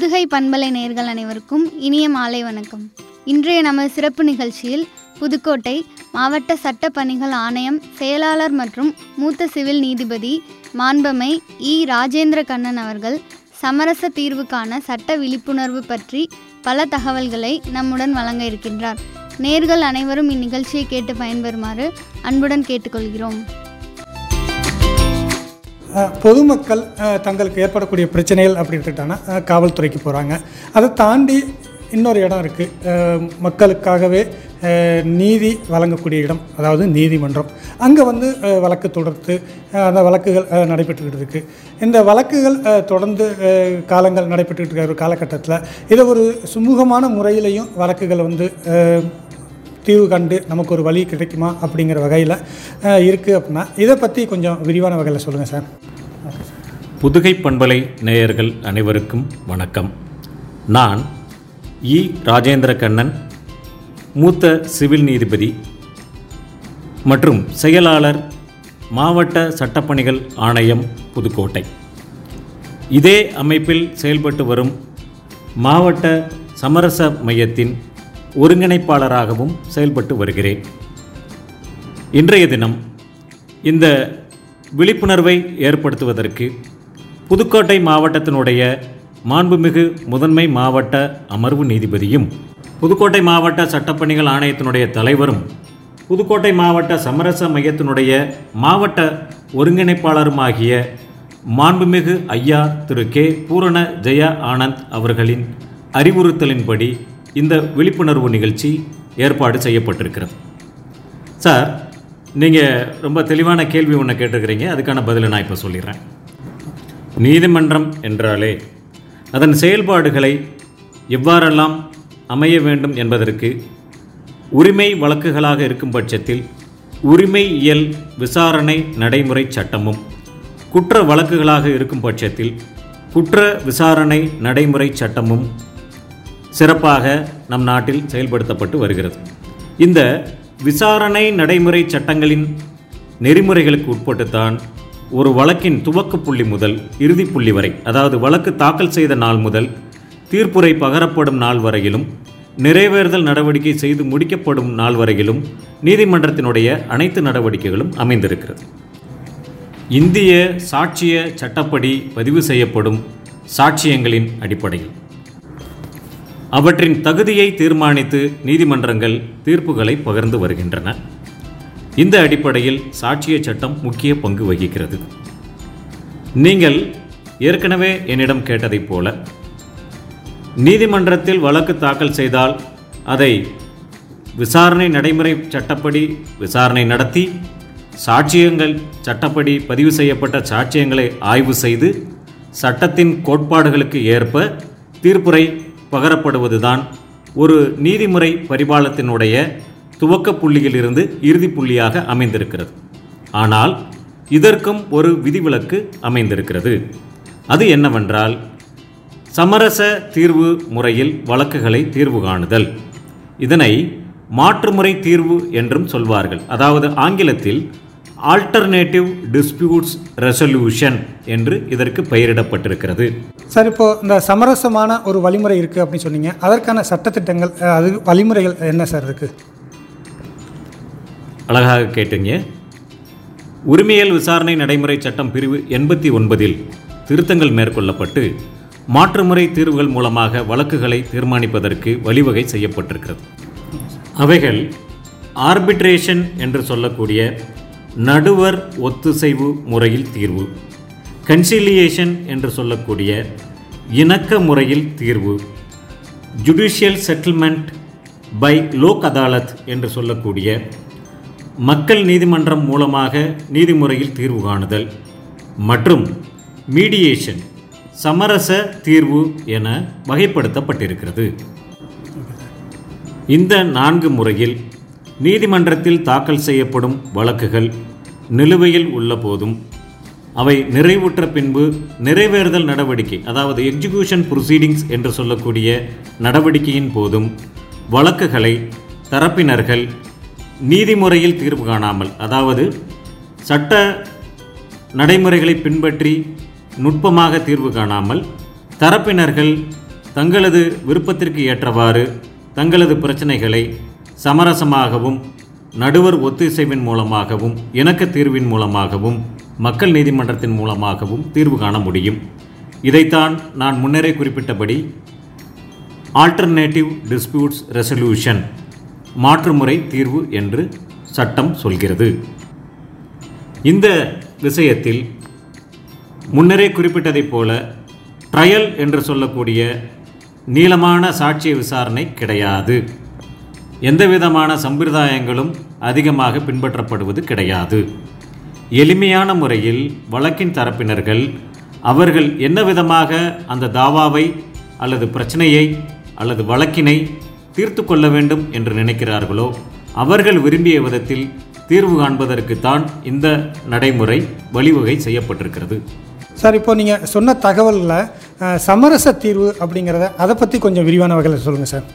புதுகை பண்பலை நேர்கள் அனைவருக்கும் இனிய மாலை வணக்கம் இன்றைய நமது சிறப்பு நிகழ்ச்சியில் புதுக்கோட்டை மாவட்ட சட்ட பணிகள் ஆணையம் செயலாளர் மற்றும் மூத்த சிவில் நீதிபதி மாண்பமை இ ராஜேந்திர கண்ணன் அவர்கள் சமரச தீர்வுக்கான சட்ட விழிப்புணர்வு பற்றி பல தகவல்களை நம்முடன் வழங்க இருக்கின்றார் நேர்கள் அனைவரும் இந்நிகழ்ச்சியை கேட்டு பயன்பெறுமாறு அன்புடன் கேட்டுக்கொள்கிறோம் அஹ், பொதுமக்கள் அஹ், தங்களுக்கு ஏற்படக்கூடிய பிரச்சனைகள் அப்படி எடுத்துக்கிட்டாங்கன்னா அஹ், காவல்துறைக்கு போகிறாங்க அதை தாண்டி இன்னொரு இடம் இருக்குது மக்களுக்காகவே அஹ், நீதி வழங்கக்கூடிய இடம் அதாவது நீதிமன்றம் அங்கே வந்து அஹ், வழக்கு தொடர்ந்து அஹ், அந்த வழக்குகள் அஹ், நடைபெற்றுக்கிட்டு இருக்கு இந்த வழக்குகள் அஹ், தொடர்ந்து அஹ், காலங்கள் நடைபெற்றுக்கிட்டு இருக்கிற ஒரு காலகட்டத்தில் இதை ஒரு சுமூகமான முறையிலையும் வழக்குகள் வந்து அஹ், தீர்வு கண்டு நமக்கு ஒரு வழி கிடைக்குமா அப்படிங்கிற வகையில் இருக்குது அப்படின்னா இதை பற்றி கொஞ்சம் விரிவான வகையில் சொல்லுங்கள் சார் புதுகை பண்பலை நேயர்கள் அனைவருக்கும் வணக்கம் நான் இ ராஜேந்திர கண்ணன் மூத்த சிவில் நீதிபதி மற்றும் செயலாளர் மாவட்ட சட்டப்பணிகள் ஆணையம் புதுக்கோட்டை இதே அமைப்பில் செயல்பட்டு வரும் மாவட்ட சமரச மையத்தின் ஒருங்கிணைப்பாளராகவும் செயல்பட்டு வருகிறேன் இன்றைய தினம் இந்த விழிப்புணர்வை ஏற்படுத்துவதற்கு புதுக்கோட்டை மாவட்டத்தினுடைய மாண்புமிகு முதன்மை மாவட்ட அமர்வு நீதிபதியும் புதுக்கோட்டை மாவட்ட சட்டப்பணிகள் ஆணையத்தினுடைய தலைவரும் புதுக்கோட்டை மாவட்ட சமரச மையத்தினுடைய மாவட்ட ஒருங்கிணைப்பாளருமாகிய மாண்புமிகு ஐயா திரு கே பூரண ஜெயா ஆனந்த் அவர்களின் அறிவுறுத்தலின்படி இந்த விழிப்புணர்வு நிகழ்ச்சி ஏற்பாடு செய்யப்பட்டிருக்கிறது சார் நீங்கள் ரொம்ப தெளிவான கேள்வி ஒன்று கேட்டிருக்கிறீங்க அதுக்கான பதிலை நான் இப்போ சொல்லிடுறேன் நீதிமன்றம் என்றாலே அதன் செயல்பாடுகளை எவ்வாறெல்லாம் அமைய வேண்டும் என்பதற்கு உரிமை வழக்குகளாக இருக்கும் பட்சத்தில் உரிமை இயல் விசாரணை நடைமுறை சட்டமும் குற்ற வழக்குகளாக இருக்கும் பட்சத்தில் குற்ற விசாரணை நடைமுறை சட்டமும் சிறப்பாக நம் நாட்டில் செயல்படுத்தப்பட்டு வருகிறது இந்த விசாரணை நடைமுறை சட்டங்களின் நெறிமுறைகளுக்கு உட்பட்டுத்தான் ஒரு வழக்கின் துவக்க புள்ளி முதல் இறுதி புள்ளி வரை அதாவது வழக்கு தாக்கல் செய்த நாள் முதல் தீர்ப்புரை பகரப்படும் நாள் வரையிலும் நிறைவேறுதல் நடவடிக்கை செய்து முடிக்கப்படும் நாள் வரையிலும் நீதிமன்றத்தினுடைய அனைத்து நடவடிக்கைகளும் அமைந்திருக்கிறது இந்திய சாட்சிய சட்டப்படி பதிவு செய்யப்படும் சாட்சியங்களின் அடிப்படையில் அவற்றின் தகுதியை தீர்மானித்து நீதிமன்றங்கள் தீர்ப்புகளை பகிர்ந்து வருகின்றன இந்த அடிப்படையில் சாட்சிய சட்டம் முக்கிய பங்கு வகிக்கிறது நீங்கள் ஏற்கனவே என்னிடம் கேட்டதைப் போல நீதிமன்றத்தில் வழக்கு தாக்கல் செய்தால் அதை விசாரணை நடைமுறை சட்டப்படி விசாரணை நடத்தி சாட்சியங்கள் சட்டப்படி பதிவு செய்யப்பட்ட சாட்சியங்களை ஆய்வு செய்து சட்டத்தின் கோட்பாடுகளுக்கு ஏற்ப தீர்ப்புரை பகரப்படுவதுதான் ஒரு நீதிமுறை பரிபாலத்தினுடைய துவக்க புள்ளியிலிருந்து இறுதி புள்ளியாக அமைந்திருக்கிறது ஆனால் இதற்கும் ஒரு விதிவிலக்கு அமைந்திருக்கிறது அது என்னவென்றால் சமரச தீர்வு முறையில் வழக்குகளை தீர்வு காணுதல் இதனை மாற்றுமுறை தீர்வு என்றும் சொல்வார்கள் அதாவது ஆங்கிலத்தில் ஆல்டர்னேட்டிவ் டிஸ்பியூட்ஸ் ரெசல்யூஷன் என்று இதற்கு பெயரிடப்பட்டிருக்கிறது சார் இப்போது இந்த சமரசமான ஒரு வழிமுறை இருக்குது அப்படின்னு சொன்னீங்க அதற்கான சட்டத்திட்டங்கள் அஹ், அது வழிமுறைகள் என்ன சார் இருக்குது அழகாக கேட்டீங்க உரிமையல் விசாரணை நடைமுறை சட்டம் பிரிவு எண்பத்தி ஒன்பதில் திருத்தங்கள் மேற்கொள்ளப்பட்டு மாற்றுமுறை தீர்வுகள் மூலமாக வழக்குகளை தீர்மானிப்பதற்கு வழிவகை செய்யப்பட்டிருக்கிறது அவைகள் ஆர்பிட்ரேஷன் என்று சொல்லக்கூடிய நடுவர் ஒத்துசைவு முறையில் தீர்வு கன்சிலியேஷன் என்று சொல்லக்கூடிய இணக்க முறையில் தீர்வு judicial settlement by Lok Adalat என்று சொல்லக்கூடிய மக்கள் நீதிமன்றம் மூலமாக நீதிமுறையில் தீர்வு காணுதல் மற்றும் மீடியேஷன் சமரச தீர்வு என வகைப்படுத்தப்பட்டிருக்கிறது இந்த நான்கு முறையில் நீதிமன்றத்தில் தாக்கல் செய்யப்படும் வழக்குகள் நிலுவையில் உள்ள போதும் அவை நிறைவுற்ற பின்பு நிறைவேறுதல் நடவடிக்கை அதாவது எக்ஸிகியூஷன் ப்ரொசீடிங்ஸ் என்று சொல்லக்கூடிய நடவடிக்கையின் போதும் வழக்குகளை தரப்பினர்கள் நீதிமுறையில் தீர்வு காணாமல் அதாவது சட்ட நடைமுறைகளை பின்பற்றி நுட்பமாக தீர்வு காணாமல் தரப்பினர்கள் தங்களது விருப்பத்திற்கு ஏற்றவாறு தங்களது பிரச்சனைகளை சமரசமாகவும் நடுவர் ஒத்திசைவின் மூலமாகவும் இணக்க தீர்வின் மூலமாகவும் மக்கள் நீதிமன்றத்தின் மூலமாகவும் தீர்வு காண முடியும் இதைத்தான் நான் முன்னரே குறிப்பிட்டபடி ஆல்டர்னேட்டிவ் டிஸ்பியூட்ஸ் ரெசல்யூஷன் மாற்றுமுறை தீர்வு என்று சட்டம் சொல்கிறது இந்த விஷயத்தில் முன்னரே குறிப்பிட்டதைப் போல ட்ரையல் என்று சொல்லக்கூடிய நீளமான சாட்சிய விசாரணை கிடையாது எந்தவிதமான சம்பிரதாயங்களும் அதிகமாக பின்பற்றப்படுவது கிடையாது எளிமையான முறையில் வழக்கின் தரப்பினர்கள் அவர்கள் என்ன விதமாக அந்த தாவாவை அல்லது பிரச்சனையை அல்லது வழக்கினை தீர்த்து கொள்ள வேண்டும் என்று நினைக்கிறார்களோ அவர்கள் விரும்பிய விதத்தில் தீர்வு காண்பதற்குத்தான் இந்த நடைமுறை வழிவகை செய்யப்பட்டிருக்கிறது சார் இப்போ நீங்கள் சொன்ன தகவலில் அஹ், சமரச தீர்வு அப்படிங்கிறத அதை பற்றி கொஞ்சம் விரிவான வகையில் சொல்லுங்கள் சார்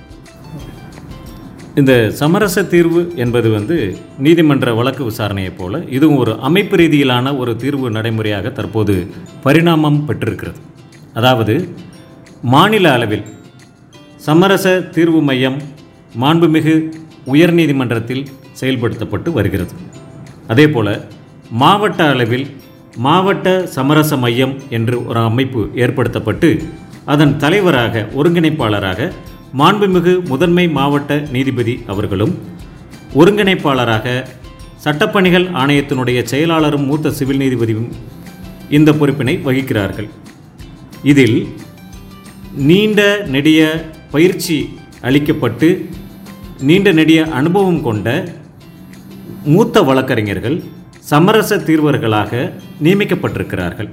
இந்த சமரச தீர்வு என்பது வந்து நீதிமன்ற வழக்கு விசாரணையைப் போல இதுவும் ஒரு அமைப்பு ரீதியிலான ஒரு தீர்வு நடைமுறையாக தற்போது பரிணாமம் பெற்றிருக்கிறது அதாவது மாநில அளவில் சமரச தீர்வு மையம் மாண்புமிகு உயர்நீதிமன்றத்தில் செயல்படுத்தப்பட்டு வருகிறது அதேபோல மாவட்ட அளவில் மாவட்ட சமரச மையம் என்று ஒரு அமைப்பு ஏற்படுத்தப்பட்டு அதன் தலைவராக ஒருங்கிணைப்பாளராக மாண்புமிகு முதன்மை மாவட்ட நீதிபதி அவர்களும் ஒருங்கிணைப்பாளராக சட்டப்பணிகள் ஆணையத்தினுடைய செயலாளரும் மூத்த சிவில் நீதிபதியும் இந்த பொறுப்பினை வகிக்கிறார்கள் இதில் நீண்ட நெடிய பயிற்சி அளிக்கப்பட்டு நீண்ட நெடிய அனுபவம் கொண்ட மூத்த வழக்கறிஞர்கள் சமரச தீர்வர்களாக நியமிக்கப்பட்டிருக்கிறார்கள்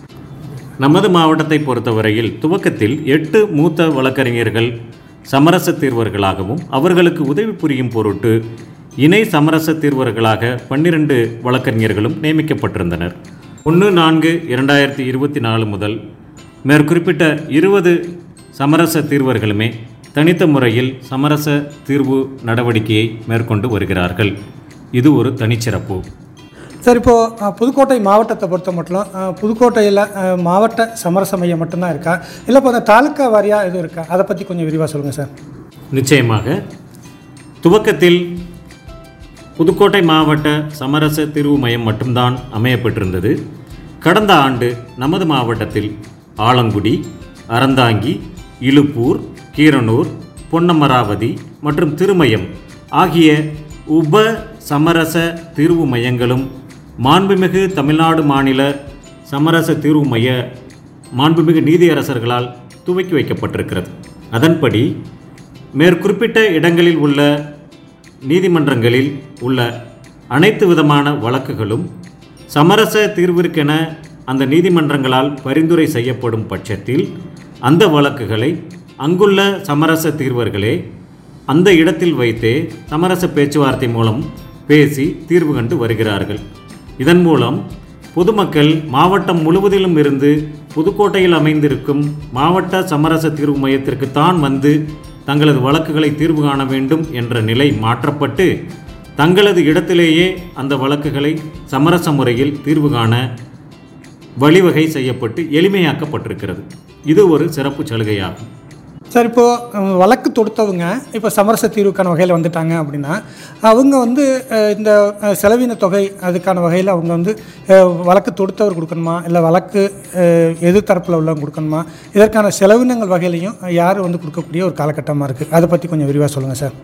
நமது மாவட்டத்தை பொறுத்தவரையில் துவக்கத்தில் எட்டு மூத்த வழக்கறிஞர்கள் சமரச தீர்வர்களாகவும் அவர்களுக்கு உதவி புரியும் பொருட்டு இணை சமரச தீர்வர்களாக பன்னிரண்டு வழக்கறிஞர்களும் நியமிக்கப்பட்டிருந்தனர் ஒன்று நான்கு இரண்டாயிரத்தி இருபத்தி நாலு முதல் மேற்குறிப்பிட்ட இருபது சமரச தீர்வர்களுமே தனித்த முறையில் சமரச தீர்வு நடவடிக்கையை மேற்கொண்டு வருகிறார்கள் இது ஒரு தனிச்சிறப்பு சார் இப்போது புதுக்கோட்டை மாவட்டத்தை பொறுத்த மட்டும் அஹ், புதுக்கோட்டையில் அஹ், மாவட்ட சமரச மையம் மட்டும்தான் இருக்கா இல்லை இப்போ அந்த தாலுக்கா வாரியாக எதுவும் இருக்கா அதை பற்றி கொஞ்சம் விரிவாக சொல்லுங்கள் சார் நிச்சயமாக துவக்கத்தில் புதுக்கோட்டை மாவட்ட சமரச தீர்வு மையம் மட்டும்தான் அமையப்பட்டிருந்தது கடந்த ஆண்டு நமது மாவட்டத்தில் ஆலங்குடி அறந்தாங்கி இலுப்பூர் கீரனூர் பொன்னமராவதி மற்றும் திருமயம் ஆகிய உப சமரச தீர்வு மையங்களும் மாண்புமிகு தமிழ்நாடு மாநில சமரச தீர்வு மைய மாண்புமிகு நீதியரசர்களால் துவக்கி வைக்கப்பட்டிருக்கிறது அதன்படி மேற்குறிப்பிட்ட இடங்களில் உள்ள நீதிமன்றங்களில் உள்ள அனைத்து விதமான வழக்குகளும் சமரச தீர்விற்கென அந்த நீதிமன்றங்களால் பரிந்துரை செய்யப்படும் பட்சத்தில் அந்த வழக்குகளை அங்குள்ள சமரச தீர்வர்களே அந்த இடத்தில் வைத்தே சமரச பேச்சுவார்த்தை மூலம் பேசி தீர்வு கண்டு வருகிறார்கள் இதன் மூலம் பொதுமக்கள் மாவட்டம் முழுவதிலும் இருந்து புதுக்கோட்டையில் அமைந்திருக்கும் மாவட்ட சமரச தீர்வு மையத்திற்குத்தான் வந்து தங்களது வழக்குகளை தீர்வு காண வேண்டும் என்ற நிலை மாற்றப்பட்டு தங்களது இடத்திலேயே அந்த வழக்குகளை சமரச முறையில் தீர்வு காண வழிவகை செய்யப்பட்டு எளிமையாக்கப்பட்டிருக்கிறது இது ஒரு சிறப்பு சலுகையாகும் சார் இப்போது வழக்கு தொடுத்தவங்க இப்போ சமரச தீர்வுக்கான வகையில் வந்துட்டாங்க அப்படின்னா அவங்க வந்து அஹ், இந்த அஹ், செலவின தொகை அதுக்கான வகையில் அவங்க வந்து அஹ், வழக்கு தொடுத்தவர் கொடுக்கணுமா இல்லை வழக்கு அஹ், எதிர்த்தரப்பில் உள்ளவங்க கொடுக்கணுமா இதற்கான செலவினங்கள் வகையிலையும் யார் வந்து கொடுக்கக்கூடிய ஒரு காலகட்டமாக இருக்குது அதை பற்றி கொஞ்சம் விரிவாக சொல்லுங்கள் சார்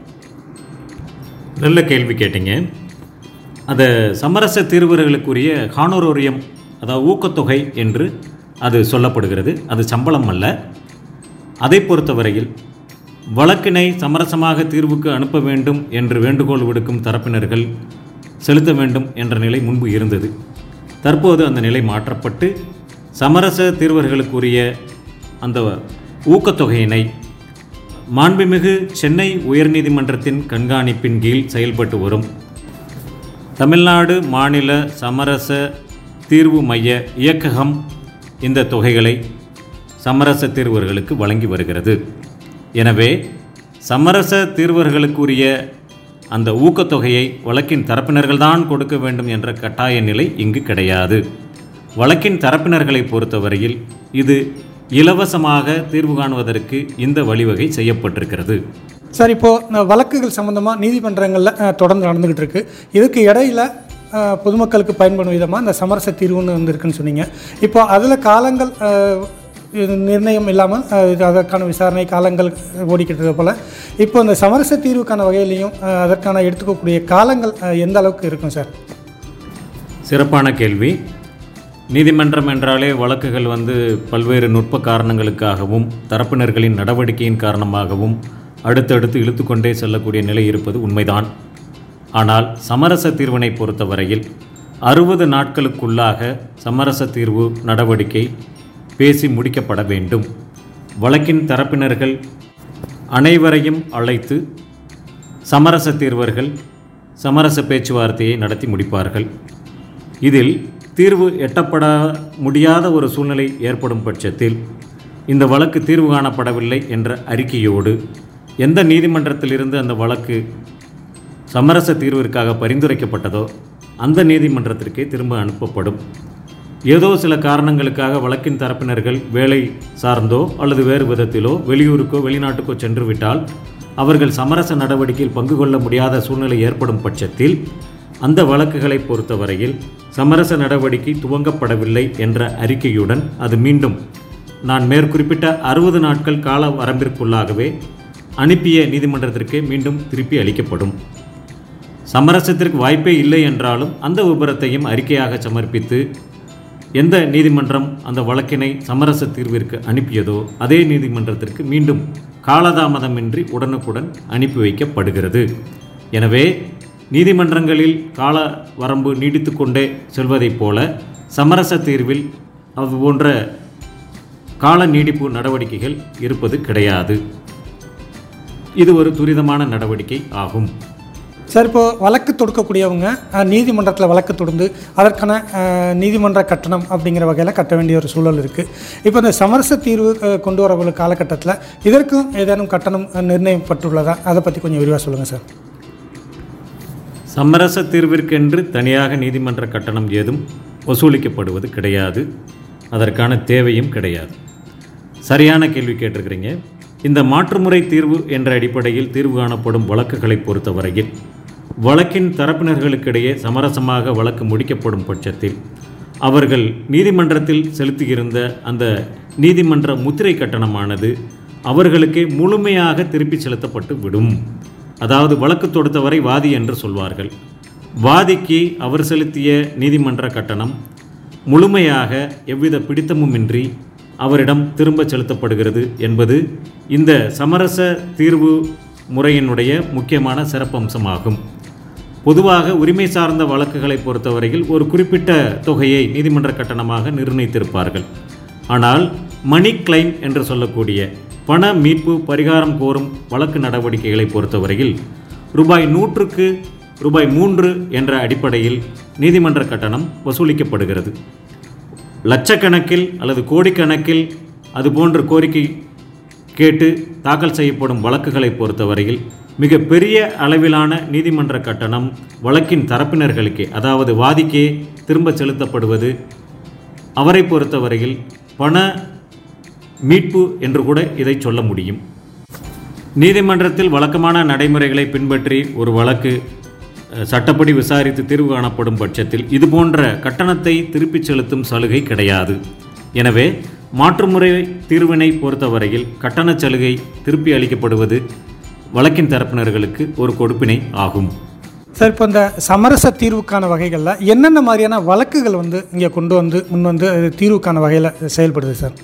நல்ல கேள்வி கேட்டீங்க அந்த சமரச தீர்வுகளுக்குரிய ஹானோரோரியம் அதாவது ஊக்கத்தொகை என்று அது சொல்லப்படுகிறது அது சம்பளம் அல்ல அதை பொறுத்தவரையில் வழக்கினை சமரசமாக தீர்வுக்கு அனுப்ப வேண்டும் என்று வேண்டுகோள் விடுக்கும் தரப்பினர்கள் செலுத்த வேண்டும் என்ற நிலை முன்பு இருந்தது தற்போது அந்த நிலை மாற்றப்பட்டு சமரச தீர்வர்களுக்குரிய அந்த ஊக்கத்தொகையினை மாண்புமிகு சென்னை உயர்நீதிமன்றத்தின் கண்காணிப்பின் கீழ் செயல்பட்டு வரும் தமிழ்நாடு மாநில சமரச தீர்வு மைய இயக்ககம் இந்த தொகைகளை சமரச தீர்வர்களுக்கு வழங்கி வருகிறது எனவே சமரச தீர்வர்களுக்குரிய அந்த ஊக்கத்தொகையை வழக்கின் தரப்பினர்கள்தான் கொடுக்க வேண்டும் என்ற கட்டாய நிலை இங்கு கிடையாது வழக்கின் தரப்பினர்களை பொறுத்தவரையில் இது இலவசமாக தீர்வு காணுவதற்கு இந்த வழிவகை செய்யப்பட்டிருக்கிறது சார் இப்போது வழக்குகள் சம்மந்தமாக நீதிமன்றங்களில் அஹ், தொடர்ந்து நடந்துக்கிட்டு இருக்கு இதுக்கு இடையில அஹ், பொதுமக்களுக்கு பயன்படும் விதமாக இந்த சமரச தீர்வுன்னு வந்திருக்குன்னு சொன்னீங்க இப்போ அதில் காலங்கள் அஹ், இது நிர்ணயம் இல்லாமல் அஹ், இது அதற்கான விசாரணை காலங்கள் ஓடிக்கிட்டு இருக்க போல் இப்போ இந்த சமரச தீர்வுக்கான வகையிலையும் அஹ், அதற்கான எடுத்துக்கக்கூடிய காலங்கள் அஹ், எந்த அளவுக்கு இருக்கும் சார் சிறப்பான கேள்வி நீதிமன்றம் என்றாலே வழக்குகள் வந்து பல்வேறு நுட்ப காரணங்களுக்காகவும் தரப்பினர்களின் நடவடிக்கையின் காரணமாகவும் அடுத்தடுத்து இழுத்துக்கொண்டே செல்லக்கூடிய நிலை இருப்பது உண்மைதான் ஆனால் சமரச தீர்வினை பொறுத்தவரையில் அறுபது நாட்களுக்குள்ளாக சமரச தீர்வு நடவடிக்கை பேசி முடிக்கப்பட வேண்டும் வழக்கின் தரப்பினர்கள் அனைவரையும் அழைத்து சமரச தீர்வர்கள் சமரச பேச்சுவார்த்தையை நடத்தி முடிப்பார்கள் இதில் தீர்வு எட்டப்பட முடியாத ஒரு சூழ்நிலை ஏற்படும் பட்சத்தில் இந்த வழக்கு தீர்வு காணப்படவில்லை என்ற அறிக்கையோடு எந்த நீதிமன்றத்திலிருந்து அந்த வழக்கு சமரச தீர்விற்காக பரிந்துரைக்கப்பட்டதோ அந்த நீதிமன்றத்திற்கே திரும்ப அனுப்பப்படும் ஏதோ சில காரணங்களுக்காக வழக்கின் தரப்பினர்கள் வேலை சார்ந்தோ அல்லது வேறு விதத்திலோ வெளியூருக்கோ வெளிநாட்டுக்கோ சென்று விட்டால் அவர்கள் சமரச நடவடிக்கையில் பங்கு கொள்ள முடியாத சூழ்நிலை ஏற்படும் பட்சத்தில் அந்த வழக்குகளை பொறுத்தவரையில் சமரச நடவடிக்கை துவங்கப்படவில்லை என்ற அறிக்கையுடன் அது மீண்டும் நான் மேற்குறிப்பிட்ட அறுபது நாட்கள் கால வரம்பிற்குள்ளாகவே அனுப்பிய நீதிமன்றத்திற்கே மீண்டும் திருப்பி அளிக்கப்படும் சமரசத்திற்கு வாய்ப்பே இல்லை என்றாலும் அந்த விபரத்தையும் அறிக்கையாக சமர்ப்பித்து எந்த நீதிமன்றம் அந்த வழக்கினை சமரச தீர்விற்கு அனுப்பியதோ அதே நீதிமன்றத்திற்கு மீண்டும் காலதாமதமின்றி உடனுக்குடன் அனுப்பி வைக்கப்படுகிறது எனவே நீதிமன்றங்களில் கால வரம்பு நீடித்து கொண்டே செல்வதைப் போல சமரச தீர்வில் அது போன்ற கால நீடிப்பு நடவடிக்கைகள் இருப்பது கிடையாது இது ஒரு துரிதமான நடவடிக்கை ஆகும் சார் இப்போ வழக்கு தொடுக்கக்கூடியவங்க அஹ், நீதிமன்றத்தில் வழக்கு தொடர்ந்து அதற்கான அஹ், நீதிமன்ற கட்டணம் அப்படிங்கிற வகையில் கட்ட வேண்டிய ஒரு சூழல் இருக்குது இப்போ இந்த சமரச தீர்வு அஹ், கொண்டு வரக்கூடிய காலகட்டத்தில் இதற்கும் ஏதேனும் கட்டணம் அஹ், நிர்ணயிக்கப்பட்டுள்ளதா அதை பற்றி கொஞ்சம் விரிவாக சொல்லுங்கள் சார் சமரச தீர்விற்கென்று தனியாக நீதிமன்ற கட்டணம் ஏதும் வசூலிக்கப்படுவது கிடையாது அதற்கான தேவையும் கிடையாது சரியான கேள்வி கேட்டிருக்கிறீங்க இந்த மாற்றுமுறை தீர்வு என்ற அடிப்படையில் தீர்வு காணப்படும் வழக்குகளை பொறுத்தவரையில் வழக்கின் தரப்பினர்களுக்கிடையே சமரசமாக வழக்கு முடிக்கப்படும் பட்சத்தில் அவர்கள் நீதிமன்றத்தில் செலுத்தியிருந்த அந்த நீதிமன்ற முத்திரை கட்டணமானது அவர்களுக்கே முழுமையாக திருப்பி செலுத்தப்பட்டு விடும் அதாவது வழக்கு தொடுத்தவரை வாதி என்று சொல்வார்கள் வாதிக்கு அவர் செலுத்திய நீதிமன்ற கட்டணம் முழுமையாக எவ்வித பிடித்தமுமின்றி அவரிடம் திரும்ப செலுத்தப்படுகிறது என்பது இந்த சமரச தீர்வு முறையினுடைய முக்கியமான சிறப்பம்சமாகும் பொதுவாக உரிமை சார்ந்த வழக்குகளை பொறுத்தவரையில் ஒரு குறிப்பிட்ட தொகையை நீதிமன்ற கட்டணமாக நிர்ணயித்திருப்பார்கள் ஆனால் மணி கிளைம் என்று சொல்லக்கூடிய பண மீட்பு பரிகாரம் கோரும் வழக்கு நடவடிக்கைகளை பொறுத்தவரையில் ரூபாய் நூற்றுக்கு ரூபாய் மூன்று என்ற அடிப்படையில் நீதிமன்ற கட்டணம் வசூலிக்கப்படுகிறது லட்சக்கணக்கில் அல்லது கோடிக்கணக்கில் அதுபோன்ற கோரிக்கை கேட்டு தாக்கல் செய்யப்படும் வழக்குகளை பொறுத்தவரையில் மிக பெரிய அளவிலான நீதிமன்ற கட்டணம் வழக்கின் தரப்பினர்களுக்கே அதாவது வாதிக்கே திரும்ப செலுத்தப்படுவது அவரை பொறுத்தவரையில் பண மீட்பு என்று கூட இதை சொல்ல முடியும் நீதிமன்றத்தில் வழக்கமான நடைமுறைகளை பின்பற்றி ஒரு வழக்கு அஹ், சட்டப்படி விசாரித்து தீர்வு காணப்படும் பட்சத்தில் இதுபோன்ற கட்டணத்தை திருப்பிச் செலுத்தும் சலுகை கிடையாது எனவே மாற்றுமுறை தீர்வினை பொறுத்தவரையில் கட்டணச் சலுகை திருப்பி அளிக்கப்படுவது வழக்கின் தரப்பினர்களுக்கு ஒரு கொடுப்பினை ஆகும் சார் இப்போ இந்த சமரச தீர்வுக்கான வகைகளில் என்னென்ன மாதிரியான வழக்குகள் வந்து இங்கே கொண்டு வந்து முன் வந்து அது தீர்வுக்கான வகையில் செயல்படுது சார்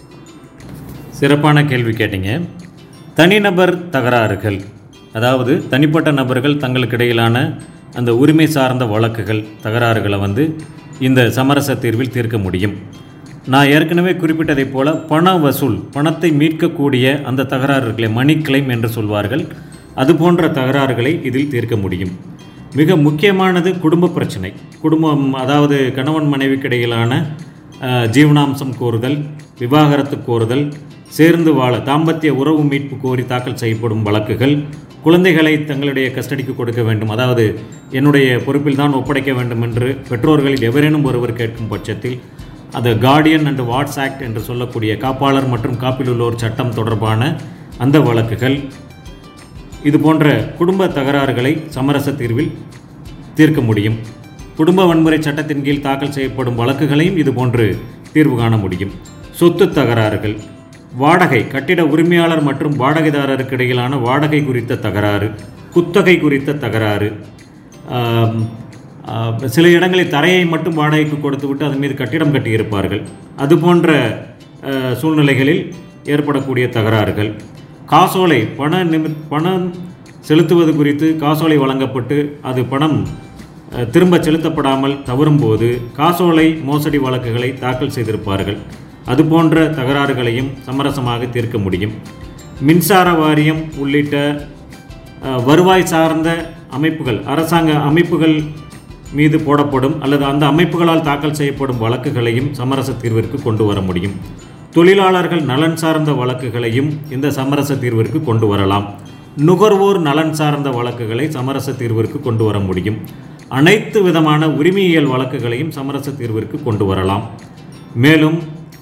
சிறப்பான கேள்வி கேட்டீங்க தனிநபர் தகராறுகள் அதாவது தனிப்பட்ட நபர்கள் தங்களுக்கு இடையிலான அந்த உரிமை சார்ந்த வழக்குகள் தகராறுகளை வந்து இந்த சமரச தீர்வில் தீர்க்க முடியும் நான் ஏற்கனவே குறிப்பிட்டதைப் போல பண வசூல் பணத்தை மீட்கக்கூடிய அந்த தகராறுகளை மணி கிளைம் என்று சொல்வார்கள் அது போன்ற தகராறுகளை இதில் தீர்க்க முடியும் மிக முக்கியமானது குடும்ப பிரச்சனை குடும்பம் அதாவது கணவன் மனைவிக்கு இடையிலான அஹ், ஜீவனாம்சம் கோருதல் விவாகரத்து கோருதல் சேர்ந்து வாழ தாம்பத்திய உறவு மீட்பு கோரி தாக்கல் செய்யப்படும் வழக்குகள் குழந்தைகளை தங்களுடைய கஸ்டடிக்கு கொடுக்க வேண்டும் அதாவது என்னுடைய பொறுப்பில் தான் ஒப்படைக்க வேண்டும் என்று பெற்றோர்களில் எவரேனும் ஒருவர் கேட்கும் பட்சத்தில் அது கார்டியன் அண்ட் வாட்ஸ் ஆக்ட் என்று சொல்லக்கூடிய காப்பாளர் மற்றும் காப்பில் உள்ளோர் சட்டம் தொடர்பான அந்த வழக்குகள் இது போன்ற குடும்ப தகராறுகளை சமரச தீர்வில் தீர்க்க முடியும் குடும்ப வன்முறை சட்டத்தின் கீழ் தாக்கல் செய்யப்படும் வழக்குகளையும் இதுபோன்று தீர்வு காண முடியும் சொத்து தகராறுகள் வாடகை கட்டிட உரிமையாளர் மற்றும் வாடகைதாரருக்கு இடையிலான வாடகை குறித்த தகராறு குத்தகை குறித்த தகராறு ஆம், ஆ, சில இடங்களில் தரையை மட்டும் வாடகைக்கு கொடுத்துவிட்டு அதன் மீது கட்டிடம் கட்டியிருப்பார்கள் அது போன்ற ஆ, சூழ்நிலைகளில் ஏற்படக்கூடிய தகராறுகள் காசோலை பண நிமி பணம் செலுத்துவது குறித்து காசோலை வழங்கப்பட்டு அது பணம் அஹ், திரும்ப செலுத்தப்படாமல் தவறும்போது காசோலை மோசடி வழக்குகளை தாக்கல் செய்திருப்பார்கள் அதுபோன்ற தகராறுகளையும் சமரசமாக தீர்க்க முடியும் மின்சார வாரியம் உள்ளிட்ட அஹ், வருவாய் சார்ந்த அமைப்புகள் அரசாங்க அமைப்புகள் மீது போடப்படும் அல்லது அந்த அமைப்புகளால் தாக்கல் செய்யப்படும் வழக்குகளையும் சமரச தீர்விற்கு கொண்டு வர முடியும் தொழிலாளர்கள் நலன் சார்ந்த வழக்குகளையும் இந்த சமரச தீர்விற்கு கொண்டு வரலாம் நுகர்வோர் நலன் சார்ந்த வழக்குகளை சமரச தீர்விற்கு கொண்டு வர முடியும் அனைத்து விதமான உரிமையியல் வழக்குகளையும் சமரச தீர்விற்கு கொண்டு வரலாம் மேலும்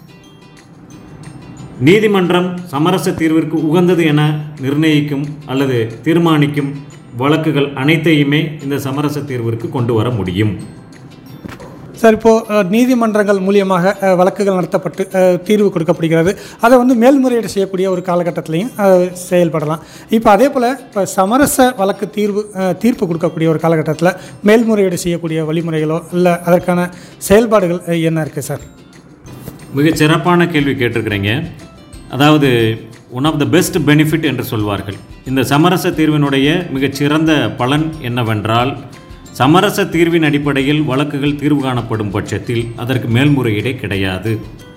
நீதிமன்றம் சமரச தீர்விற்கு உகந்தது என நிர்ணயிக்கும் அல்லது தீர்மானிக்கும் வழக்குகள் அனைத்தையுமே இந்த சமரச தீர்விற்கு கொண்டு வர முடியும் சார் இப்போது நீதிமன்றங்கள் மூலியமாக அஹ், வழக்குகள் நடத்தப்பட்டு அஹ், தீர்வு கொடுக்கப்படுகிறது அதை வந்து மேல்முறையீடு செய்யக்கூடிய ஒரு காலகட்டத்திலையும் அஹ், செயல்படலாம் இப்போ அதே போல் இப்போ சமரச வழக்கு தீர்வு அஹ், தீர்ப்பு கொடுக்கக்கூடிய ஒரு காலகட்டத்தில் மேல்முறையீடு செய்யக்கூடிய வழிமுறைகளோ இல்லை அதற்கான செயல்பாடுகள் அஹ், என்ன இருக்குது சார் மிகச் சிறப்பான கேள்வி கேட்டிருக்கிறீங்க அதாவது one of the best benefit என்று சொல்வார்கள் இந்த சமரச தீர்வினுடைய மிகச்சிறந்த பலன் என்னவென்றால் சமரச தீர்வின் அடிப்படையில் வழக்குகள் தீர்வு காணப்படும் பட்சத்தில் அதற்கு மேல்முறையீடே கிடையாது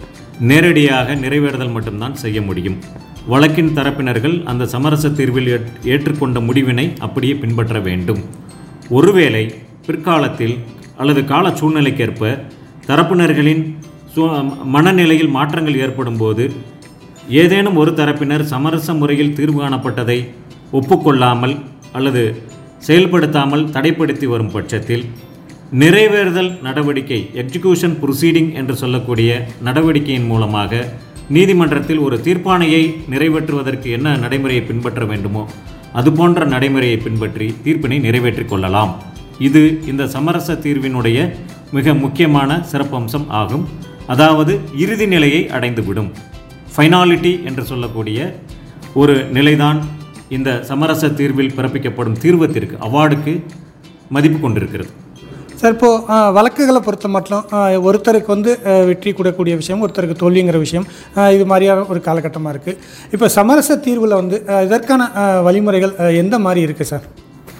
நேரடியாக நிறைவேறுதல் மட்டும்தான் செய்ய முடியும் வழக்கின் தரப்பினர்கள் அந்த சமரச தீர்வில் ஏற்- ஏற்றுக்கொண்ட முடிவினை அப்படியே பின்பற்ற வேண்டும் ஒருவேளை பிற்காலத்தில் அல்லது கால சூழ்நிலைக்கேற்ப தரப்பினர்களின் சூ மனநிலையில் மாற்றங்கள் ஏற்படும் போது ஏதேனும் ஒரு தரப்பினர் சமரச முறையில் தீர்வு காணப்பட்டதை ஒப்புக்கொள்ளாமல் அல்லது செயல்படுத்தாமல் தடைப்படுத்தி வரும் பட்சத்தில் நிறைவேறுதல் நடவடிக்கை எக்ஸிகியூஷன் ப்ரொசீடிங் என்று சொல்லக்கூடிய நடவடிக்கையின் மூலமாக நீதிமன்றத்தில் ஒரு தீர்ப்பாணையை நிறைவேற்றுவதற்கு என்ன நடைமுறையை பின்பற்ற வேண்டுமோ அதுபோன்ற நடைமுறையை பின்பற்றி தீர்ப்பினை நிறைவேற்றிக் கொள்ளலாம் இது இந்த சமரச தீர்வினுடைய மிக முக்கியமான சிறப்பம்சம் ஆகும் அதாவது இறுதி நிலையை அடைந்துவிடும் ஃபைனாலிட்டி என்று சொல்லக்கூடிய ஒரு நிலைதான் இந்த சமரச தீர்வில் பிறப்பிக்கப்படும் தீர்வத்திற்கு அவார்டுக்கு மதிப்பு கொண்டிருக்கிறது சார் இப்போது வழக்குகளை பொறுத்த மட்டும் அஹ், ஒருத்தருக்கு வந்து அஹ், வெற்றி கூடக்கூடிய விஷயம் ஒருத்தருக்கு தோல்விங்கிற விஷயம் அஹ், இது மாதிரியான ஒரு காலகட்டமாக இருக்குது இப்போ சமரச தீர்வில் வந்து அஹ், இதற்கான அஹ், வழிமுறைகள் அஹ், எந்த மாதிரி இருக்குது சார்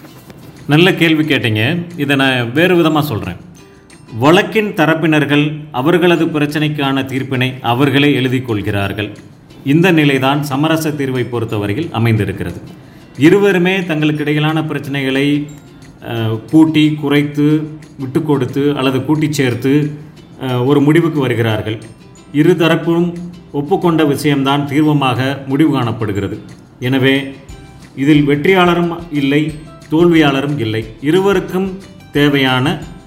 நல்ல கேள்வி கேட்டீங்க இதை நான் வேறு விதமாக சொல்கிறேன் வழக்கின் தரப்பினர்கள் அவர்களது பிரச்சனைக்கான தீர்ப்பினை அவர்களே எழுதிக் கொள்கிறார்கள் இந்த நிலைதான் சமரச தீர்வை பொறுத்தவரையில் அமைந்திருக்கிறது இருவருமே தங்களுக்கு இடையிலான பிரச்சனைகளை அஹ், கூட்டி குறைத்து விட்டு கொடுத்து அல்லது கூட்டி சேர்த்து அஹ், ஒரு முடிவுக்கு வருகிறார்கள் இரு தரப்பும் ஒப்புக்கொண்ட விஷயம்தான் தீர்வமாக முடிவு காணப்படுகிறது எனவே இதில் வெற்றியாளரும் இல்லை தோல்வியாளரும் இல்லை இருவருக்கும் தேவையான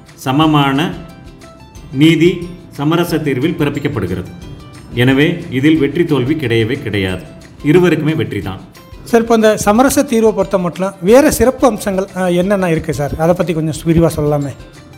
சமமான நீதி சமரச தீர்வில் பிறப்பிக்கப்படுகிறது எனவே இதில் வெற்றி தோல்வி கிடையவே கிடையாது இருவருக்குமே வெற்றி தான் சார் இப்போ இந்த சமரச தீர்வை பொறுத்த மட்டும் வேறு சிறப்பு அம்சங்கள் அஹ், என்னென்ன இருக்குது சார் அதை பற்றி கொஞ்சம் விரிவாக சொல்லலாமே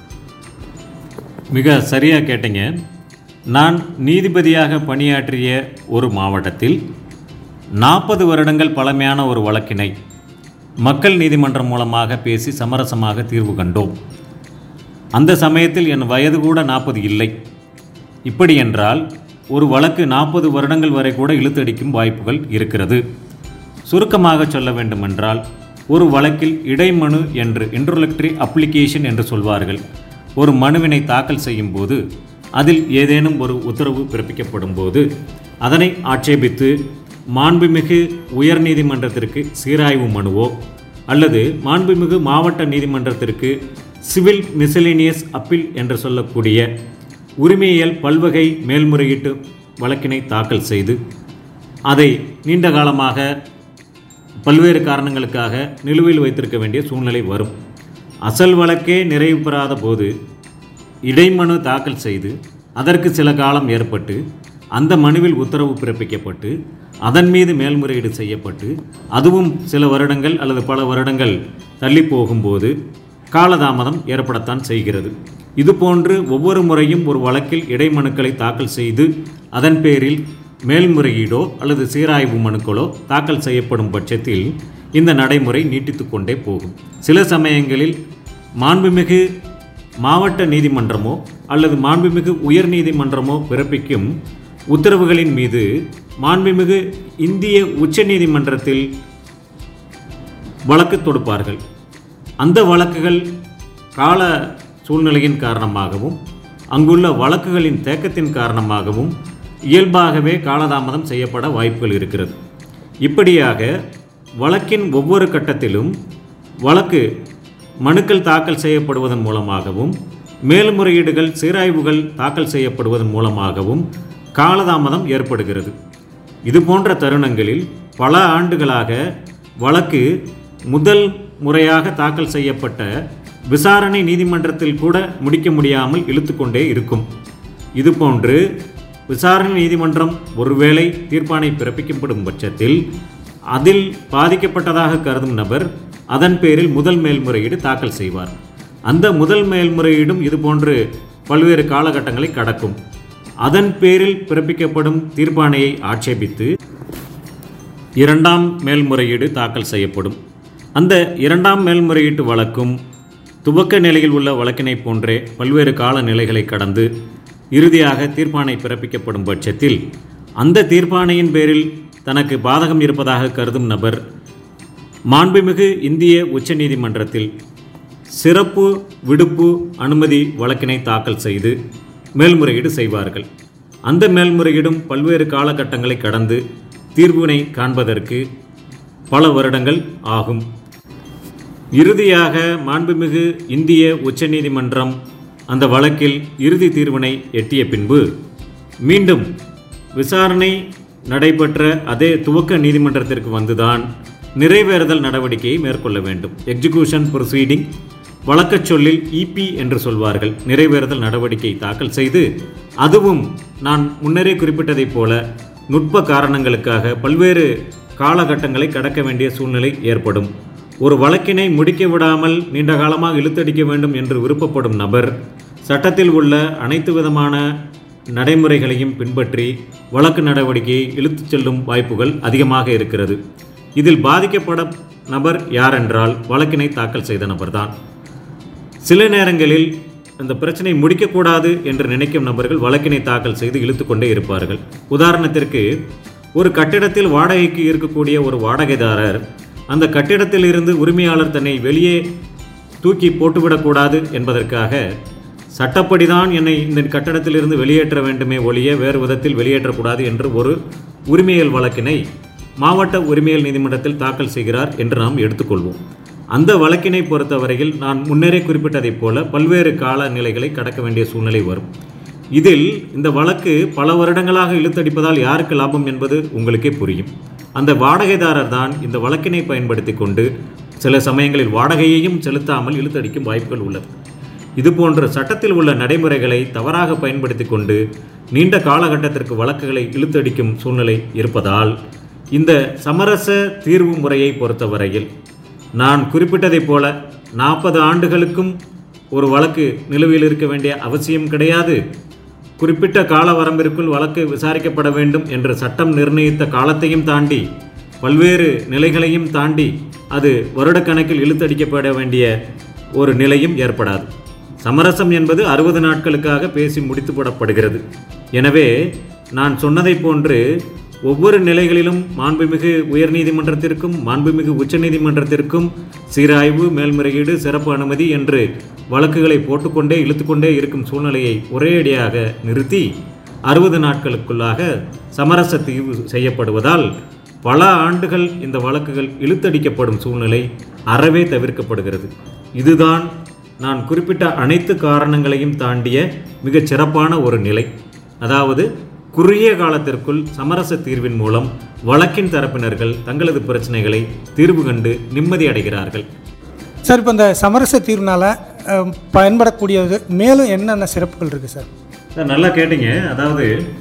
மிக சரியாக கேட்டீங்க நான் நீதிபதியாக பணியாற்றிய ஒரு மாவட்டத்தில் நாற்பது வருடங்கள் பழமையான ஒரு வழக்கினை மக்கள் நீதிமன்றம் மூலமாக பேசி சமரசமாக தீர்வு கண்டோம் அந்த சமயத்தில் என் வயது கூட நாற்பது இல்லை இப்படி என்றால் ஒரு வழக்கு நாற்பது வருடங்கள் வரை கூட இழுத்தடிக்கும் வாய்ப்புகள் இருக்கிறது சுருக்கமாக சொல்ல வேண்டுமென்றால் ஒரு வழக்கில் இடைமனு என்று இன்ட்ரோலக்டரி அப்ளிகேஷன் என்று சொல்வார்கள் ஒரு மனுவினை தாக்கல் செய்யும் போது அதில் ஏதேனும் ஒரு உத்தரவு பிறப்பிக்கப்படும் போது அதனை ஆட்சேபித்து மாண்புமிகு உயர்நீதிமன்றத்திற்கு சீராய்வு மனுவோ அல்லது மாண்புமிகு மாவட்ட நீதிமன்றத்திற்கு சிவில் மிசலேனியஸ் அப்பீல் என்று சொல்லக்கூடிய உரிமையியல் பல்வகை மேல்முறையீட்டு வழக்கினை தாக்கல் செய்து அதை நீண்ட காலமாக பல்வேறு காரணங்களுக்காக நிலுவையில் வைத்திருக்க வேண்டிய சூழ்நிலை வரும் அசல் வழக்கே நிறைவு பெறாத போது இடைமனு தாக்கல் செய்து அதற்கு சில காலம் ஏற்பட்டு அந்த மனுவில் உத்தரவு பிறப்பிக்கப்பட்டு அதன் மீது மேல்முறையீடு செய்யப்பட்டு அதுவும் சில வருடங்கள் அல்லது பல வருடங்கள் தள்ளி போகும்போது காலதாமதம் ஏற்படத்தான் செய்கிறது இதுபோன்று ஒவ்வொரு முறையும் ஒரு வழக்கில் இடைமனுக்களை தாக்கல் செய்து அதன் பேரில் மேல்முறையீடோ அல்லது சீராய்வு மனுக்களோ தாக்கல் செய்யப்படும் பட்சத்தில் இந்த நடைமுறை நீட்டித்து கொண்டே போகும் சில சமயங்களில் மாண்புமிகு மாவட்ட நீதிமன்றமோ அல்லது மாண்புமிகு உயர் நீதிமன்றமோ பிறப்பிக்கும் உத்தரவுகளின் மீது மாண்புமிகு இந்திய உச்ச நீதிமன்றத்தில் வழக்கு தொடுப்பார்கள் அந்த வழக்குகள் கால சூழ்நிலையின் காரணமாகவும் அங்குள்ள வழக்குகளின் தேக்கத்தின் காரணமாகவும் இயல்பாகவே காலதாமதம் செய்யப்பட வாய்ப்புகள் இருக்கிறது இப்படியாக வழக்கின் ஒவ்வொரு கட்டத்திலும் வழக்கு மனுக்கள் தாக்கல் செய்யப்படுவதன் மூலமாகவும் மேல்முறையீடுகள் சீராய்வுகள் தாக்கல் செய்யப்படுவதன் மூலமாகவும் காலதாமதம் ஏற்படுகிறது இது போன்ற தருணங்களில் பல ஆண்டுகளாக வழக்கு முதல் முறையாக தாக்கல் செய்யப்பட்ட விசாரணை நீதிமன்றத்தில் கூட முடிக்க முடியாமல் இழுத்துக்கொண்டே இருக்கும் இதுபோன்று விசாரணை நீதிமன்றம் ஒருவேளை தீர்ப்பானை பிறப்பிக்கப்படும் பட்சத்தில் அதில் பாதிக்கப்பட்டதாக கருதும் நபர் அதன் பேரில் முதல் மேல்முறையீடு தாக்கல் செய்வார் அந்த முதல் மேல்முறையீடும் இதுபோன்று பல்வேறு காலகட்டங்களை கடக்கும் அதன் பேரில் பிறப்பிக்கப்படும் தீர்ப்பாணையை ஆட்சேபித்து இரண்டாம் மேல்முறையீடு தாக்கல் செய்யப்படும் அந்த இரண்டாம் மேல்முறையீட்டு வழக்கும் துவக்க நிலையில் உள்ள வழக்கினைப் போன்றே பல்வேறு கால நிலைகளை கடந்து இறுதியாக தீர்ப்பாணை பிறப்பிக்கப்படும் பட்சத்தில் அந்த தீர்ப்பாணையின் பேரில் தனக்கு பாதகம் இருப்பதாக கருதும் நபர் மாண்புமிகு இந்திய உச்சநீதிமன்றத்தில் சிறப்பு விடுப்பு அனுமதி வழக்கினை தாக்கல் செய்து மேல்முறையீடு செய்வார்கள் அந்த மேல்முறையீடும் பல்வேறு காலகட்டங்களை கடந்து தீர்வினை காண்பதற்கு பல வருடங்கள் ஆகும் இறுதியாக மாண்புமிகு இந்திய உச்சநீதிமன்றம் அந்த வழக்கில் இறுதி தீர்வினை எட்டிய பின்பு மீண்டும் விசாரணை நடைபெற்ற அதே துவக்க நீதிமன்றத்திற்கு வந்துதான் நிறைவேறுதல் நடவடிக்கையை மேற்கொள்ள வேண்டும் எக்ஸிகியூஷன் ப்ரொசீடிங் வழக்கச் சொல்லில் இபி என்று சொல்வார்கள் நிறைவேறுதல் நடவடிக்கை தாக்கல் செய்து அதுவும் நான் முன்னரே குறிப்பிட்டதைப் போல நுட்ப காரணங்களுக்காக பல்வேறு காலகட்டங்களை கடக்க வேண்டிய சூழ்நிலை ஏற்படும் ஒரு வழக்கினை முடிக்க விடாமல் நீண்ட காலமாக இழுத்தடிக்க வேண்டும் என்று விருப்பப்படும் நபர் சட்டத்தில் உள்ள அனைத்து விதமான நடைமுறைகளையும் பின்பற்றி வழக்கு நடவடிக்கையை இழுத்துச் செல்லும் வாய்ப்புகள் அதிகமாக இருக்கிறது இதில் பாதிக்கப்பட நபர் யாரென்றால் வழக்கினை தாக்கல் செய்த நபர்தான் சில நேரங்களில் அந்த பிரச்சனை முடிக்கக்கூடாது என்று நினைக்கும் நபர்கள் வழக்கினை தாக்கல் செய்து இழுத்துக்கொண்டே இருப்பார்கள் உதாரணத்திற்கு ஒரு கட்டிடத்தில் வாடகைக்கு இருக்கக்கூடிய ஒரு வாடகைதாரர் அந்த கட்டிடத்தில் இருந்து உரிமையாளர் தன்னை வெளியே தூக்கி போட்டுவிடக்கூடாது என்பதற்காக சட்டப்படிதான் என்னை இந்த கட்டடத்திலிருந்து வெளியேற்ற வேண்டுமே ஒழிய வேறு விதத்தில் வெளியேற்றக்கூடாது என்று ஒரு உரிமையல் வழக்கினை மாவட்ட உரிமையல் நீதிமன்றத்தில் தாக்கல் செய்கிறார் என்று நாம் எடுத்துக்கொள்வோம் அந்த வழக்கினை பொறுத்தவரையில் நான் முன்னரே குறிப்பிட்டதைப் போல பல்வேறு கால நிலைகளை கடக்க வேண்டிய சூழ்நிலை வரும் இதில் இந்த வழக்கு பல வருடங்களாக இழுத்தடிப்பதால் யாருக்கு லாபம் என்பது உங்களுக்கே புரியும் அந்த வாடகைதாரர் தான் இந்த வழக்கினை பயன்படுத்தி கொண்டு சில சமயங்களில் வாடகையையும் செலுத்தாமல் இழுத்தடிக்கும் வாய்ப்புகள் உள்ளது இதுபோன்ற சட்டத்தில் உள்ள நடைமுறைகளை தவறாக பயன்படுத்தி கொண்டு நீண்ட காலகட்டத்திற்கு வழக்குகளை இழுத்தடிக்கும் சூழ்நிலை இருப்பதால் இந்த சமரச தீர்வு முறையை பொறுத்தவரையில் நான் குறிப்பிட்டதைப் போல நாற்பது ஆண்டுகளுக்கும் ஒரு வழக்கு நிலுவையில் இருக்க வேண்டிய அவசியம் கிடையாது குறிப்பிட்ட கால வரம்பிற்குள் வழக்கு விசாரிக்கப்பட வேண்டும் என்று சட்டம் நிர்ணயித்த காலத்தையும் தாண்டி பல்வேறு நிலைகளையும் தாண்டி அது வருடக்கணக்கில் இழுத்தடிக்கப்பட வேண்டிய ஒரு நிலையும் ஏற்படாது சமரசம் என்பது அறுபது நாட்களுக்காக பேசி முடித்து போடப்படுகிறது எனவே நான் சொன்னதைப் போன்று ஒவ்வொரு நிலைகளிலும் மாண்புமிகு உயர்நீதிமன்றத்திற்கும் மாண்புமிகு உச்சநீதிமன்றத்திற்கும் சீராய்வு மேல்முறையீடு சிறப்பு அனுமதி என்று வழக்குகளை போட்டுக்கொண்டே இழுத்துக்கொண்டே இருக்கும் சூழ்நிலையை ஒரேயடியாக நிறுத்தி அறுபது நாட்களுக்குள்ளாக சமரச தீர்வு செய்யப்படுவதால் பல ஆண்டுகள் இந்த வழக்குகள் இழுத்தடிக்கப்படும் சூழ்நிலை அறவே தவிர்க்கப்படுகிறது இதுதான் நான் குறிப்பிட்ட அனைத்து காரணங்களையும் தாண்டிய மிகச் சிறப்பான ஒரு நிலை அதாவது குறுகிய காலத்திற்குள் சமரச தீர்வின் மூலம் வழக்கின் தரப்பினர்கள் தங்களது பிரச்சனைகளை தீர்வு கண்டு நிம்மதி அடைகிறார்கள் சார் இப்போ இந்த சமரச தீர்வுனால் பயன்படக்கூடியது மேலும் என்னென்ன சிறப்புகள் இருக்குது சார் சார் நல்லா கேட்டிங்க அதாவது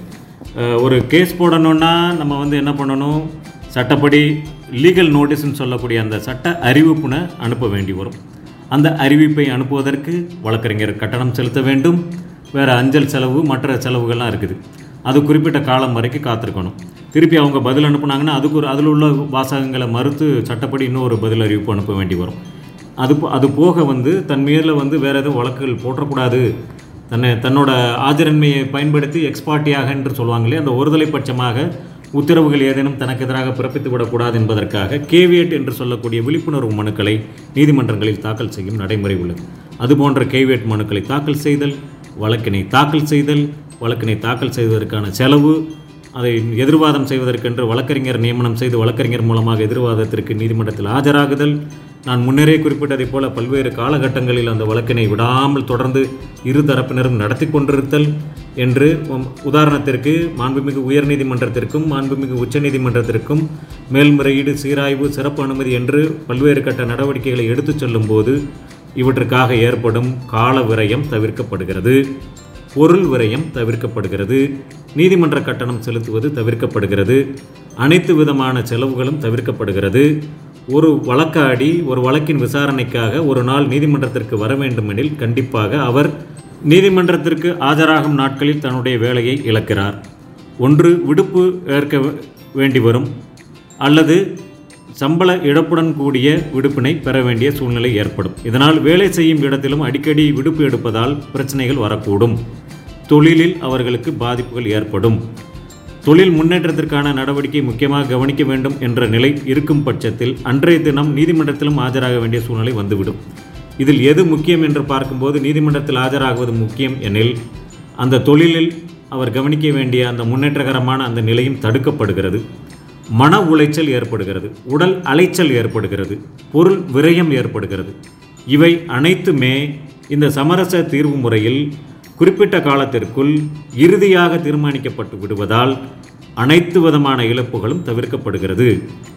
அஹ், ஒரு கேஸ் போடணுன்னா நம்ம வந்து என்ன பண்ணணும் சட்டப்படி லீகல் நோட்டீஸ்னு சொல்லக்கூடிய அந்த சட்ட அறிவிப்புனை அனுப்ப வேண்டி வரும் அந்த அறிவிப்பை அனுப்புவதற்கு வழக்கறிஞர் கட்டணம் செலுத்த வேண்டும் வேறு அஞ்சல் செலவு மற்ற செலவுகள்லாம் இருக்குது அது குறிப்பிட்ட காலம் வரைக்கும் காத்திருக்கணும் திருப்பி அவங்க பதில் அனுப்புனாங்கன்னா அதுக்கு ஒரு அதில் உள்ள வாசகங்களை மறுத்து சட்டப்படி இன்னொரு பதில் அறிவிப்பு அனுப்ப வேண்டி வரும் அது போ- அது போக வந்து தன் மேல வந்து வேறு எதுவும் வழக்குகள் போற்றக்கூடாது தன்னை தன்னோட ஆஜரன்மையை பயன்படுத்தி எக்ஸ்பார்ட்டியாக என்று சொல்லுவாங்களே அந்த ஒருதலை பட்சமாக உத்தரவுகள் ஏதேனும் தனக்கு எதிராக பிறப்பித்து விடக்கூடாது என்பதற்காக கேவியட் என்று சொல்லக்கூடிய விழிப்புணர்வு மனுக்களை நீதிமன்றங்களில் தாக்கல் செய்யும் நடைமுறை உள்ளது அதுபோன்ற கேவியட் மனுக்களை தாக்கல் செய்தல் வழக்கினை தாக்கல் செய்தல் வழக்கினை தாக்கல் செய்வதற்கான செலவு அதை எதிர்வாதம் செய்வதற்கென்று வழக்கறிஞர் நியமனம் செய்து வழக்கறிஞர் மூலமாக எதிர்வாதத்திற்கு நீதிமன்றத்தில் ஆஜராகுதல் நான் முன்னரே குறிப்பிட்டதைப் போல பல்வேறு காலகட்டங்களில் அந்த வழக்கினை விடாமல் தொடர்ந்து இரு தரப்பினரும் நடத்தி கொண்டிருத்தல் என்று உம், உதாரணத்திற்கு மாண்புமிகு உயர்நீதிமன்றத்திற்கும் மாண்புமிகு உச்சநீதிமன்றத்திற்கும் மேல்முறையீடு சீராய்வு சிறப்பு அனுமதி என்று பல்வேறு கட்ட நடவடிக்கைகளை எடுத்துச் செல்லும்போது இவற்றுக்காக ஏற்படும் கால விரயம் தவிர்க்கப்படுகிறது பொருள் விரயம் தவிர்க்கப்படுகிறது நீதிமன்ற கட்டணம் செலுத்துவது தவிர்க்கப்படுகிறது அனைத்து விதமான செலவுகளும் தவிர்க்கப்படுகிறது ஒரு வழக்காடி ஒரு வழக்கின் விசாரணைக்காக ஒரு நாள் நீதிமன்றத்திற்கு வர வேண்டுமெனில் கண்டிப்பாக அவர் நீதிமன்றத்திற்கு ஆஜராகும் நாட்களில் தன்னுடைய வேலையை இழக்கிறார் ஒன்று விடுப்பு ஏற்க வேண்டி வரும் அல்லது சம்பள இழப்புடன் கூடிய விடுப்பினை பெற வேண்டிய சூழ்நிலை ஏற்படும் இதனால் வேலை செய்யும் இடத்திலும் அடிக்கடி விடுப்பு எடுப்பதால் பிரச்சனைகள் வரக்கூடும் தொழிலில் அவர்களுக்கு பாதிப்புகள் ஏற்படும் தொழில் முன்னேற்றத்திற்கான நடவடிக்கை முக்கியமாக கவனிக்க வேண்டும் என்ற நிலை இருக்கும் பட்சத்தில் அன்றைய தினம் நீதிமன்றத்திலும் ஆஜராக வேண்டிய சூழ்நிலை வந்துவிடும் இதில் எது முக்கியம் என்று பார்க்கும்போது நீதிமன்றத்தில் ஆஜராகுவது முக்கியம் எனில் அந்த தொழிலில் அவர் கவனிக்க வேண்டிய அந்த முன்னேற்றகரமான அந்த நிலையும் தடுக்கப்படுகிறது மன உளைச்சல் ஏற்படுகிறது உடல் அலைச்சல் ஏற்படுகிறது பொருள் விரயம் ஏற்படுகிறது இவை அனைத்துமே இந்த சமரச தீர்வு முறையில் குறிப்பிட்ட காலத்திற்குள் இறுதியாக தீர்மானிக்கப்பட்டு விடுவதால் அனைத்து விதமான இழப்புகளும் தவிர்க்கப்படுகிறது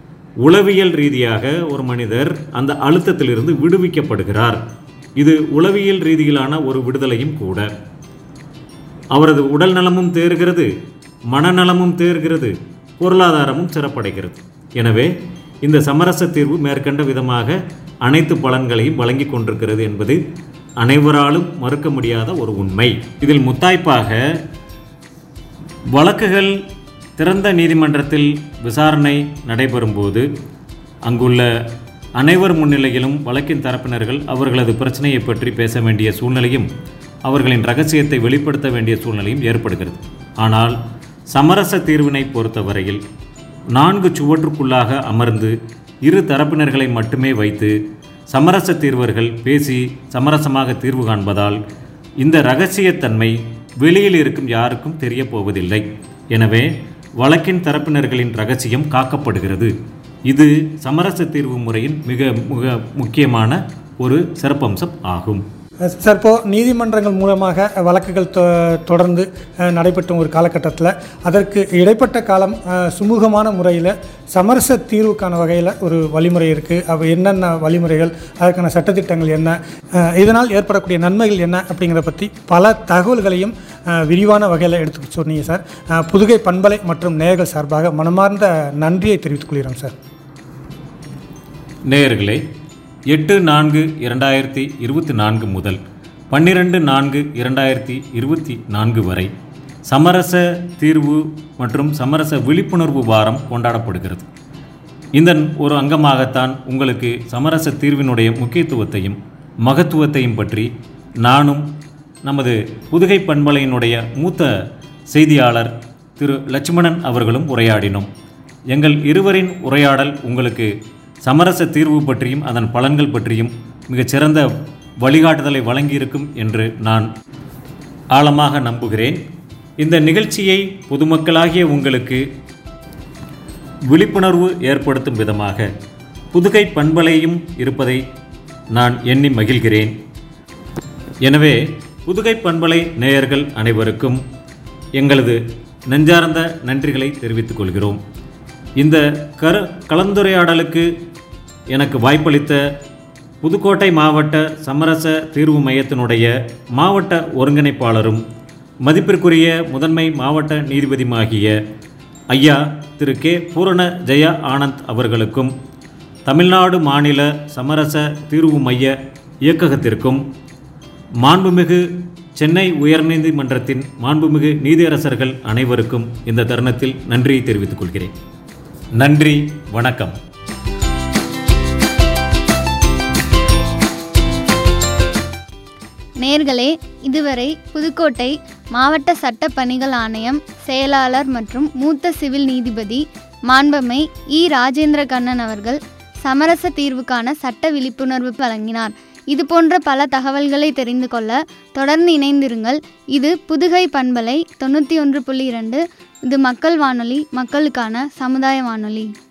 உளவியல் ரீதியாக ஒரு மனிதர் அந்த அழுத்தத்திலிருந்து விடுவிக்கப்படுகிறார் இது உளவியல் ரீதியிலான ஒரு விடுதலையும் கூட அவரது உடல் நலமும் தேர்கிறது மனநலமும் தேர்கிறது பொருளாதாரமும் சிறப்படைகிறது எனவே இந்த சமரச தீர்வு மேற்கண்ட விதமாக அனைத்து பலன்களையும் வழங்கி கொண்டிருக்கிறது என்பது அனைவராலும் மறுக்க முடியாத ஒரு உண்மை இதில் முத்தாய்ப்பாக வழக்குகள் திறந்த நீதிமன்றத்தில் விசாரணை நடைபெறும்போது அங்குள்ள அனைவர் முன்னிலையிலும் வழக்கின் தரப்பினர்கள் அவர்களது பிரச்சனையை பற்றி பேச வேண்டிய சூழ்நிலையும் அவர்களின் ரகசியத்தை வெளிப்படுத்த வேண்டிய சூழ்நிலையும் ஏற்படுகிறது ஆனால் சமரச தீர்வினை பொறுத்தவரையில் நான்கு சுவற்றுக்குள்ளாக அமர்ந்து இரு தரப்பினர்களை மட்டுமே வைத்து சமரச தீர்வர்கள் பேசி சமரசமாக தீர்வு காண்பதால் இந்த ரகசியத்தன்மை வெளியில் இருக்கும் யாருக்கும் தெரியப் போவதில்லை எனவே வழக்கின் தரப்பினர்களின் ரகசியம் காக்கப்படுகிறது இது சமரச தீர்வு முறையின் மிக மிக முக்கியமான ஒரு சிறப்பம்சம் ஆகும் சார் இப்போது நீதிமன்றங்கள் மூலமாக வழக்குகள் தொ தொடர்ந்து அஹ், நடைபெற்ற ஒரு காலகட்டத்தில் அதற்கு இடைப்பட்ட காலம் அஹ், சுமூகமான முறையில் சமரச தீர்வுக்கான வகையில் ஒரு வழிமுறை இருக்குது அவ என்னென்ன வழிமுறைகள் அதற்கான சட்டத்திட்டங்கள் என்ன அஹ், இதனால் ஏற்படக்கூடிய நன்மைகள் என்ன அப்படிங்கிறத பற்றி பல தகவல்களையும் அஹ், விரிவான வகையில் எடுத்து சொன்னீங்க சார் அஹ், புதுகை பண்பலை மற்றும் நேயர்கள் சார்பாக மனமார்ந்த நன்றியை தெரிவித்துக் கொள்கிறோம் சார் நேயர்களே எட்டு நான்கு இரண்டாயிரத்தி இருபத்தி நான்கு முதல் பன்னிரெண்டு நான்கு இரண்டாயிரத்தி இருபத்தி நான்கு வரை சமரச தீர்வு மற்றும் சமரச விழிப்புணர்வு வாரம் கொண்டாடப்படுகிறது இந்த ஒரு அங்கமாகத்தான் உங்களுக்கு சமரச தீர்வினுடைய முக்கியத்துவத்தையும் மகத்துவத்தையும் பற்றி நானும் நமது புதுகை பண்பலையினுடைய மூத்த செய்தியாளர் திரு லட்சுமணன் அவர்களும் உரையாடினோம் எங்கள் இருவரின் உரையாடல் உங்களுக்கு சமரச தீர்வு பற்றியும் அதன் பலன்கள் பற்றியும் மிகச்சிறந்த வழிகாட்டுதலை வழங்கியிருக்கும் என்று நான் ஆழமாக நம்புகிறேன் இந்த நிகழ்ச்சியை பொதுமக்களாகிய உங்களுக்கு விழிப்புணர்வு ஏற்படுத்தும் விதமாக புதுகை பண்பலையும் இருப்பதை நான் எண்ணி மகிழ்கிறேன் எனவே புதுகை பண்பலை நேயர்கள் அனைவருக்கும் எங்களது நெஞ்சார்ந்த நன்றிகளை தெரிவித்துக் கொள்கிறோம் இந்த கரு கலந்துரையாடலுக்கு எனக்கு வாய்ப்பளித்த புதுக்கோட்டை மாவட்ட சமரச தீர்வு மையத்தினுடைய மாவட்ட ஒருங்கிணைப்பாளரும் மதிப்பிற்குரிய முதன்மை மாவட்ட நீதிபதியுமாகிய ஐயா திரு கே பூரண ஜெயா ஆனந்த் அவர்களுக்கும் தமிழ்நாடு மாநில சமரச தீர்வு மைய இயக்ககத்திற்கும் மாண்புமிகு சென்னை உயர்நீதிமன்றத்தின் மாண்புமிகு நீதியரசர்கள் அனைவருக்கும் இந்த தருணத்தில் நன்றியை தெரிவித்துக் கொள்கிறேன் நன்றி வணக்கம் நேர்களே இதுவரை புதுக்கோட்டை மாவட்ட சட்ட பணிகள் ஆணையம் செயலாளர் மற்றும் மூத்த சிவில் நீதிபதி மாண்பமை இ ராஜேந்திர கண்ணன் அவர்கள் சமரச தீர்வுக்கான சட்ட விழிப்புணர்வு வழங்கினார் இது போன்ற பல தகவல்களை தெரிந்து கொள்ள தொடர்ந்து இணைந்திருங்கள் இது புதுகை பண்பலை தொண்ணூற்றி ஒன்று புள்ளி இரண்டு இது மக்கள் வானொலி மக்களுக்கான சமுதாய வானொலி